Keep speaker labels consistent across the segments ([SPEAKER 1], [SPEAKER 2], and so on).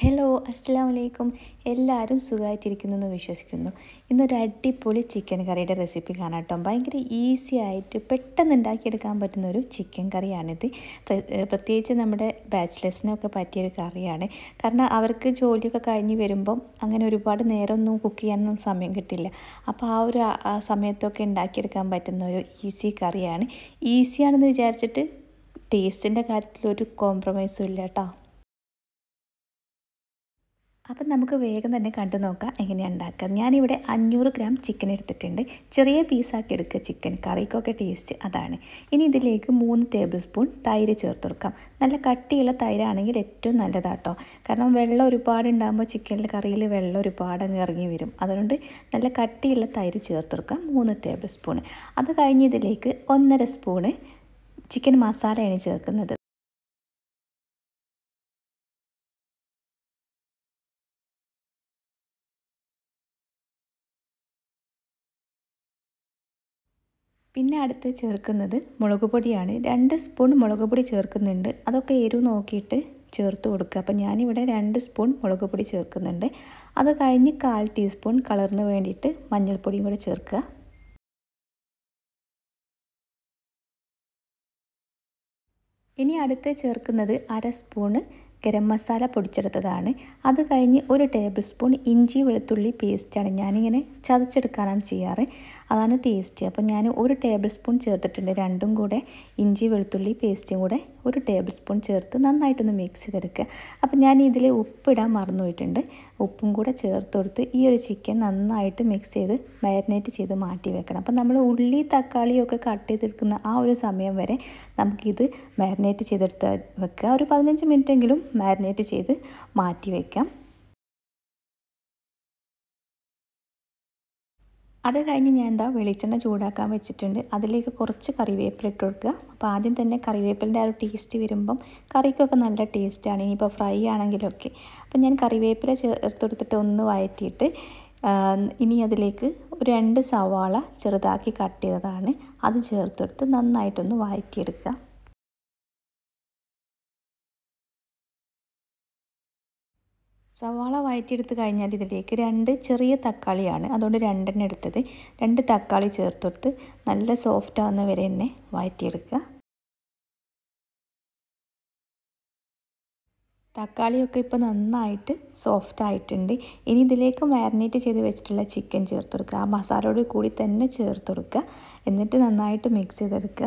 [SPEAKER 1] hello അസ്സാം വലൈക്കും എല്ലാവരും സുഖമായിട്ടിരിക്കുന്നു എന്ന് വിശ്വസിക്കുന്നു ഇന്നൊരു അടിപൊളി ചിക്കൻ കറിയുടെ റെസിപ്പി കാണാം കേട്ടോ ഭയങ്കര ഈസി ആയിട്ട് പെട്ടെന്ന് ഉണ്ടാക്കിയെടുക്കാൻ പറ്റുന്ന ഒരു ചിക്കൻ കറിയാണിത് പ്ര- ഏഹ് പ്രത്യേകിച്ച് നമ്മുടെ ബാച്ചിലേഴ്സിനൊക്കെ പറ്റിയൊരു കറിയാണ് കാരണം അവർക്ക് ജോലിയൊക്കെ കഴിഞ്ഞ് വരുമ്പം അങ്ങനെ ഒരുപാട് നേരമൊന്നും കുക്ക് ചെയ്യാനൊന്നും സമയം കിട്ടില്ല അപ്പോൾ ആ ഒരു ആ- ആ സമയത്തൊക്കെ ഉണ്ടാക്കിയെടുക്കാൻ പറ്റുന്ന ഒരു ഈസി കറിയാണ് ഈസിയാണെന്ന് വിചാരിച്ചിട്ട് ടേസ്റ്റിൻ്റെ കാര്യത്തിൽ ഒരു കോംപ്രമൈസും ഇല്ല കേട്ടോ അപ്പം നമുക്ക് വേഗം തന്നെ കണ്ടു നോക്കാം എങ്ങനെയാണ് ഉണ്ടാക്കുക ഞാനിവിടെ അഞ്ഞൂറ് ഗ്രാം ചിക്കൻ എടുത്തിട്ടുണ്ട് ചെറിയ പീസാക്കി എടുക്കുക ചിക്കൻ കറിക്കൊക്കെ ടേസ്റ്റ് അതാണ് ഇനി ഇതിലേക്ക് മൂന്ന് ടേബിൾ സ്പൂൺ തൈര് ചേർത്ത് കൊടുക്കാം നല്ല കട്ടിയുള്ള തൈരാണെങ്കിൽ ഏറ്റവും നല്ലതാട്ടോ കാരണം വെള്ളം ഒരുപാട് ഉണ്ടാകുമ്പോൾ ചിക്കനിൽ കറിയിൽ വെള്ളം ഒരുപാട് അങ്ങ് ഇറങ്ങി വരും അതുകൊണ്ട് നല്ല കട്ടിയുള്ള തൈര് ചേർത്ത് കൊടുക്കാം മൂന്ന് ടേബിൾ സ്പൂൺ അത് കഴിഞ്ഞ് ഇതിലേക്ക് ഒന്നര സ്പൂണ് ചിക്കൻ മസാലയാണ് ചേർക്കുന്നത് പിന്നെ അടുത്ത് ചേർക്കുന്നത് മുളക് പൊടിയാണ് രണ്ട് സ്പൂൺ മുളക് പൊടി ചേർക്കുന്നുണ്ട് അതൊക്കെ എരിവ് നോക്കിയിട്ട് ചേർത്ത് കൊടുക്കുക അപ്പം ഞാനിവിടെ രണ്ട് സ്പൂൺ മുളക് പൊടി ചേർക്കുന്നുണ്ട് അത് കഴിഞ്ഞ് കാൽ ടീസ്പൂൺ കളറിന് വേണ്ടിയിട്ട് മഞ്ഞൾപ്പൊടിയും കൂടെ ചേർക്കുക ഇനി അടുത്ത് ചേർക്കുന്നത് അര സ്പൂണ് ഗരം മസാല പൊടിച്ചെടുത്തതാണ് അത് കഴിഞ്ഞ് ഒരു ടേബിൾ സ്പൂൺ ഇഞ്ചി വെളുത്തുള്ളി പേസ്റ്റാണ് ഞാനിങ്ങനെ ചതച്ചെടുക്കാനാണ് ചെയ്യാറ് അതാണ് ടേസ്റ്റ് അപ്പോൾ ഞാൻ ഒരു ടേബിൾ സ്പൂൺ ചേർത്തിട്ടുണ്ട് രണ്ടും കൂടെ ഇഞ്ചി വെളുത്തുള്ളി പേസ്റ്റും കൂടെ ഒരു ടേബിൾ സ്പൂൺ ചേർത്ത് നന്നായിട്ടൊന്ന് മിക്സ് ചെയ്തെടുക്കുക അപ്പോൾ ഞാൻ ഇതിൽ ഉപ്പിടാൻ മറന്നു പോയിട്ടുണ്ട് ഉപ്പും കൂടെ ചേർത്ത് കൊടുത്ത് ഈ ഒരു ചിക്കൻ നന്നായിട്ട് മിക്സ് ചെയ്ത് മാരിനേറ്റ് ചെയ്ത് മാറ്റി വെക്കണം അപ്പോൾ നമ്മൾ ഉള്ളി തക്കാളിയൊക്കെ കട്ട് ചെയ്തെടുക്കുന്ന ആ ഒരു സമയം വരെ നമുക്കിത് മാരിനേറ്റ് ചെയ്തെടുത്ത് വെക്കുക ഒരു പതിനഞ്ച് മിനിറ്റെങ്കിലും മാരിനേറ്റ് ചെയ്ത് മാറ്റി വയ്ക്കാം അത് കഴിഞ്ഞ് ഞാൻ എന്താ വെളിച്ചെണ്ണ ചൂടാക്കാൻ വെച്ചിട്ടുണ്ട് അതിലേക്ക് കുറച്ച് കറിവേപ്പില ഇട്ട് കൊടുക്കുക അപ്പോൾ ആദ്യം തന്നെ കറിവേപ്പിലിൻ്റെ ആ ഒരു ടേസ്റ്റ് വരുമ്പം കറിക്കൊക്കെ നല്ല ടേസ്റ്റാണ് ഇനിയിപ്പോൾ ഫ്രൈ ആണെങ്കിലൊക്കെ അപ്പോൾ ഞാൻ കറിവേപ്പില ചേർത്ത് കൊടുത്തിട്ട് ഒന്ന് വഴറ്റിയിട്ട് ഇനി അതിലേക്ക് ഒരു രണ്ട് സവാള ചെറുതാക്കി കട്ട് ചെയ്തതാണ് അത് ചേർത്ത് കൊടുത്ത് നന്നായിട്ടൊന്ന് വഴറ്റിയെടുക്കുക സവാള വഴറ്റിയെടുത്ത് കഴിഞ്ഞാൽ ഇതിലേക്ക് രണ്ട് ചെറിയ തക്കാളിയാണ് അതുകൊണ്ട് രണ്ടെണ്ണം എടുത്തത് രണ്ട് തക്കാളി ചേർത്തെടുത്ത് നല്ല സോഫ്റ്റ് ആവുന്ന വരെ തന്നെ വഴറ്റിയെടുക്കുക തക്കാളിയൊക്കെ ഇപ്പോൾ നന്നായിട്ട് സോഫ്റ്റ് ആയിട്ടുണ്ട് ഇനി ഇതിലേക്ക് മാരിനേറ്റ് ചെയ്ത് വെച്ചിട്ടുള്ള ചിക്കൻ ചേർത്ത് കൊടുക്കുക ആ മസാലയോട് കൂടി തന്നെ ചേർത്ത് കൊടുക്കുക എന്നിട്ട് നന്നായിട്ട് മിക്സ് ചെയ്തെടുക്കുക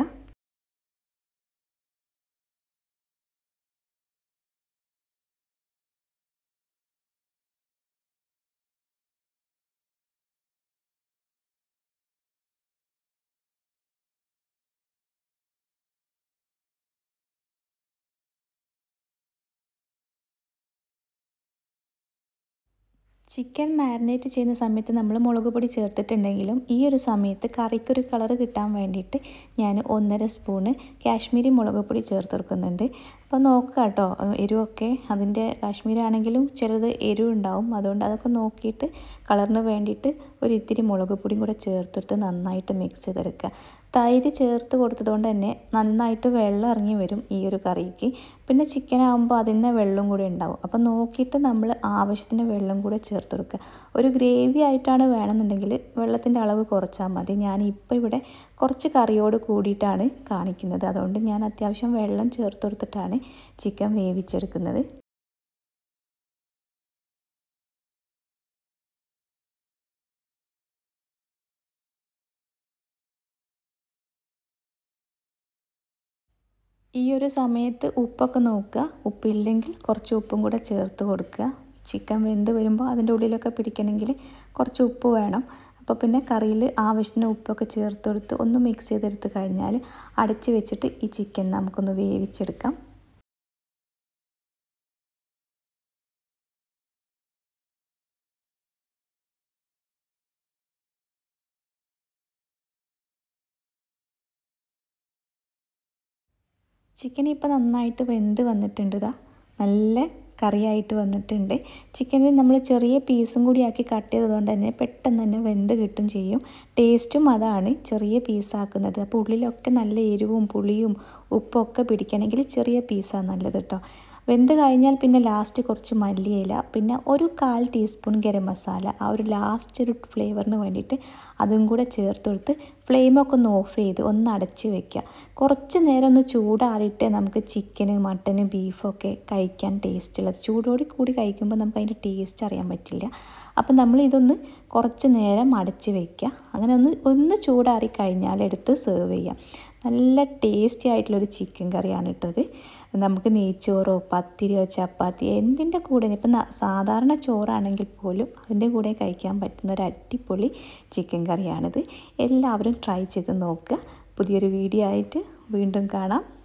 [SPEAKER 1] ചിക്കൻ മാരിനേറ്റ് ചെയ്യുന്ന സമയത്ത് നമ്മൾ മുളക് പൊടി ചേർത്തിട്ടുണ്ടെങ്കിലും ഈ ഒരു സമയത്ത് കറിക്കൊരു കളർ കിട്ടാൻ വേണ്ടിയിട്ട് ഞാൻ ഒന്നര സ്പൂണ് കാശ്മീരി മുളക് പൊടി ചേർത്ത് കൊടുക്കുന്നുണ്ട് അപ്പോൾ നോക്കുക കേട്ടോ എരിവൊക്കെ അതിൻ്റെ കാശ്മീരി ആണെങ്കിലും ചിലത് എരിവ് ഉണ്ടാവും അതുകൊണ്ട് അതൊക്കെ നോക്കിയിട്ട് കളറിന് വേണ്ടിയിട്ട് ഒരു ഇത്തിരി മുളക് പൊടിയും കൂടെ ചേർത്തെടുത്ത് നന്നായിട്ട് മിക്സ് ചെയ്തെടുക്കുക തൈര് ചേർത്ത് കൊടുത്തതുകൊണ്ട് തന്നെ നന്നായിട്ട് വെള്ളം ഇറങ്ങി വരും ഈ ഒരു കറിക്ക് പിന്നെ ചിക്കൻ ആകുമ്പോൾ അതിന് വെള്ളം കൂടി ഉണ്ടാവും അപ്പോൾ നോക്കിയിട്ട് നമ്മൾ ആവശ്യത്തിന് വെള്ളം കൂടെ ചേർത്ത് കൊടുക്കുക ഒരു ഗ്രേവി ആയിട്ടാണ് വേണമെന്നുണ്ടെങ്കിൽ വെള്ളത്തിൻ്റെ അളവ് കുറച്ചാൽ മതി ഞാൻ ഇപ്പോൾ ഇവിടെ കുറച്ച് കറിയോട് കൂടിയിട്ടാണ് കാണിക്കുന്നത് അതുകൊണ്ട് ഞാൻ അത്യാവശ്യം വെള്ളം ചേർത്ത് കൊടുത്തിട്ടാണ് ചിക്കൻ വേവിച്ചെടുക്കുന്നത് ഈ ഒരു സമയത്ത് ഉപ്പൊക്കെ നോക്കുക ഉപ്പില്ലെങ്കിൽ കുറച്ച് ഉപ്പും കൂടെ ചേർത്ത് കൊടുക്കുക ചിക്കൻ വെന്ത് വരുമ്പോൾ അതിൻ്റെ ഉള്ളിലൊക്കെ പിടിക്കണമെങ്കിൽ കുറച്ച് ഉപ്പ് വേണം അപ്പോൾ പിന്നെ കറിയിൽ ആവശ്യത്തിന് ഉപ്പൊക്കെ ചേർത്ത് കൊടുത്ത് ഒന്ന് മിക്സ് ചെയ്തെടുത്ത് കഴിഞ്ഞാൽ അടച്ച് വെച്ചിട്ട് ഈ ചിക്കൻ നമുക്കൊന്ന് വേവിച്ചെടുക്കാം ചിക്കൻ ഇപ്പോൾ നന്നായിട്ട് വെന്ത് വന്നിട്ടുണ്ട് ഇതാ നല്ല കറിയായിട്ട് വന്നിട്ടുണ്ട് ചിക്കനിൽ നമ്മൾ ചെറിയ പീസും കൂടി ആക്കി കട്ട് ചെയ്തതുകൊണ്ട് തന്നെ പെട്ടെന്ന് തന്നെ വെന്ത് കിട്ടും ചെയ്യും ടേസ്റ്റും അതാണ് ചെറിയ പീസാക്കുന്നത് അപ്പോൾ ഉള്ളിലൊക്കെ നല്ല എരിവും പുളിയും ഉപ്പൊക്കെ പിടിക്കണമെങ്കിൽ ചെറിയ പീസാണ് നല്ലത് കേട്ടോ വെന്ത് കഴിഞ്ഞാൽ പിന്നെ ലാസ്റ്റ് കുറച്ച് മല്ലിയില പിന്നെ ഒരു കാൽ ടീസ്പൂൺ ഗരം മസാല ആ ഒരു ലാസ്റ്റ് ഒരു ഫ്ലേവറിന് വേണ്ടിയിട്ട് അതും കൂടെ ചേർത്ത് കൊടുത്ത് ഫ്ലെയിമൊക്കെ ഒന്ന് ഓഫ് ചെയ്ത് ഒന്ന് അടച്ച് വെക്കുക കുറച്ച് നേരം ഒന്ന് ചൂടാറിയിട്ട് നമുക്ക് ചിക്കന് മട്ടന് ബീഫൊക്കെ കഴിക്കാൻ ടേസ്റ്റ് ഉള്ളത് ചൂടോടി കൂടി കഴിക്കുമ്പോൾ നമുക്ക് അതിൻ്റെ ടേസ്റ്റ് അറിയാൻ പറ്റില്ല അപ്പം നമ്മൾ ഇതൊന്ന് കുറച്ച് നേരം അടച്ച് വെക്കുക അങ്ങനെ ഒന്ന് ഒന്ന് ചൂടാറി കഴിഞ്ഞാൽ എടുത്ത് സെർവ് ചെയ്യാം നല്ല ടേസ്റ്റി ആയിട്ടുള്ളൊരു ചിക്കൻ കറിയാണ് ഇട്ടത് നമുക്ക് നെയ്ച്ചോറോ പത്തിരിയോ ചപ്പാത്തി എന്തിൻ്റെ കൂടെ ഇപ്പം സാധാരണ ചോറാണെങ്കിൽ പോലും അതിൻ്റെ കൂടെ കഴിക്കാൻ പറ്റുന്ന ഒരു അടിപൊളി ചിക്കൻ കറിയാണിത് എല്ലാവരും ട്രൈ ചെയ്ത് നോക്കുക പുതിയൊരു വീഡിയോ ആയിട്ട് വീണ്ടും കാണാം